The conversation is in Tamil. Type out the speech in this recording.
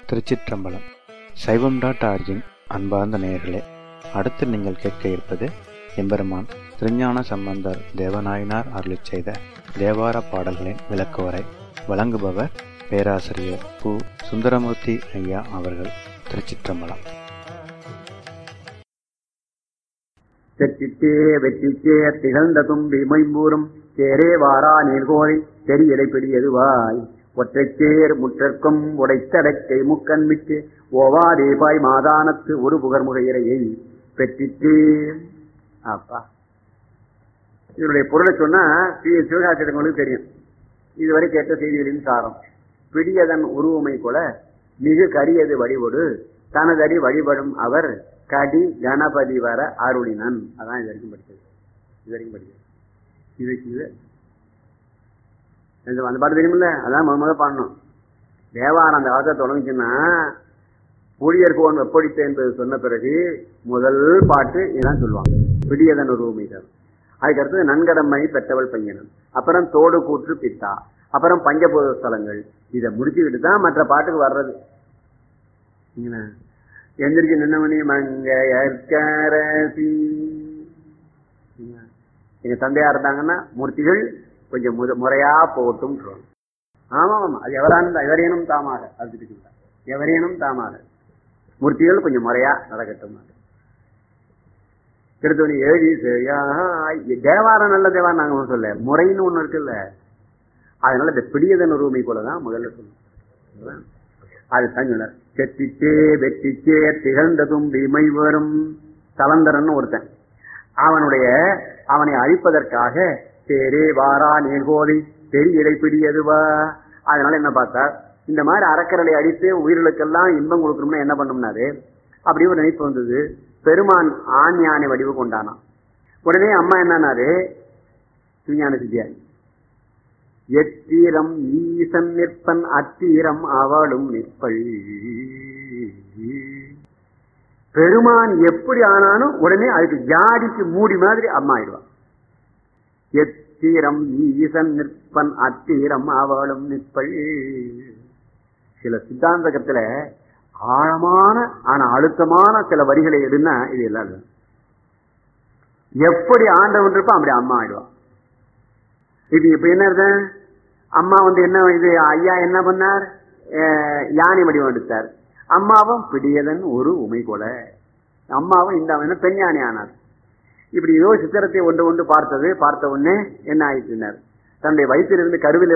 திருச்சிற்றம்பலம் சைவம் டாட் ஆர்ஜின் அன்பார்ந்த நேயர்களே அடுத்து நீங்கள் கேட்க இருப்பது எம்பெருமான் திருஞான சம்பந்தர் தேவநாயனார் அருளிச் செய்த தேவார பாடல்களின் விளக்குவரை வழங்குபவர் பேராசிரியர் பு சுந்தரமூர்த்தி ஐயா அவர்கள் திருச்சிற்றம்பலம் செற்றிட்டே வெற்றிச்சே திகழ்ந்த தும்பி மைம்பூரும் சேரே வாரா நீர்கோழி தெரியடை பெரியதுவாய் ஒற்றைச்சேர் முற்றற்கும் உடைத்தடக்கை முக்கண் மிட்டு ஓவாதேபாய் மாதானத்து ஒரு புகர் முகையிறையை பெற்றிட்டே அப்பா இதனுடைய பொருளை சொன்னா பி சிவகாசிரியங்களுக்கு தெரியும் இதுவரை கேட்ட செய்திகளின் சாரம் பிடியதன் உருவமை கொல மிகு கரியது வழிபடு தனதடி வழிபடும் அவர் கடி கணபதி வர அருளினன் அதான் இது வரைக்கும் படிச்சது இது வரைக்கும் படிச்சது இது இது இது அந்த பாட்டு தெரியுமில்ல அதான் முத முத பாடணும் தேவாரம் அந்த காலத்தை தொடங்குச்சுன்னா ஊழியர் கோன் வெப்படித்த என்பது சொன்ன பிறகு முதல் பாட்டு இதான் சொல்லுவாங்க பிடியதன் உருவமை தரும் அதுக்கு அடுத்தது நன்கடமை பெற்றவள் பையனன் அப்புறம் தோடு கூற்று பித்தா அப்புறம் பஞ்சபூத ஸ்தலங்கள் இதை முடிச்சுக்கிட்டு தான் மற்ற பாட்டுக்கு வர்றது என்ன? எந்திரிச்சு நின்னமணி மங்கையற்கரசி என்ன? எங்க தந்தையா இருந்தாங்கன்னா மூர்த்திகள் கொஞ்சம் முத முறையா போட்டும் சொல்லணும் ஆமா ஆமா அது எவரான எவரேனும் தாமாக அது சொல்றார். எவரேனும் தாமாக மூர்த்திகள் கொஞ்சம் முறையா நடக்கட்டும் திருத்தணி ஏழி சரியா தேவாரம் நல்ல தேவாரம் நாங்க ஒண்ணும் சொல்ல முறைன்னு ஒண்ணு இருக்குல்ல அதனால இந்த பிடியதன் உரிமை போலதான் முதல்ல சொல்லணும் அது சொன்னார் செட்டிச்சே வெற்றிச்சே திகழ்ந்த தும்பி மை வரும் தலந்தரன் ஒருத்தன் அவனுடைய அவனை அழிப்பதற்காக தேரே வாரா நீர்கோதை பெரிய இடை பிடியதுவா அதனால என்ன பார்த்தார் இந்த மாதிரி அறக்கரலை அடித்து உயிர்களுக்கெல்லாம் இன்பம் கொடுக்கணும்னா என்ன பண்ணும்னாரு அப்படி ஒரு நினைப்பு வந்தது பெருமான் ஆண் யானை வடிவு கொண்டானான் உடனே அம்மா என்னன்னாரு விஞ்ஞான சித்தியாரி எத்தீரம் ஈசன் நிற்பன் அத்தீரம் அவளும் நிற்பள் பெருமான் எப்படி ஆனாலும் உடனே அதுக்கு ஜாடிக்கு மூடி மாதிரி அம்மா ஆயிடுவான் எத்தீரம் ஈசன் நிற்பன் அத்தீரம் அவளும் நிற்பள் சில சித்தாந்தகத்துல ஆழமான ஆனா அழுத்தமான சில வரிகளை எடுன்னா இது எல்லாம் இல்லை. எப்படி ஆண்டவன் இருப்பான் அப்படி அம்மா ஆயிடுவான் இது இப்ப என்ன அர்த்தம்? அம்மா வந்து என்ன இது ஐயா என்ன பண்ணார் அஹ் யானை வடிவம் எடுத்தார் அம்மாவும் பிடியதன் ஒரு உமை கொல அம்மாவும் இந்த அவன் பெண் யானை ஆனார் இப்படி ஏதோ சித்திரத்தை ஒன்று ஒன்று பார்த்தது பார்த்த உடனே என்ன ஆயிட்டு தன்னுடைய வயிற்றிலிருந்து கருவில்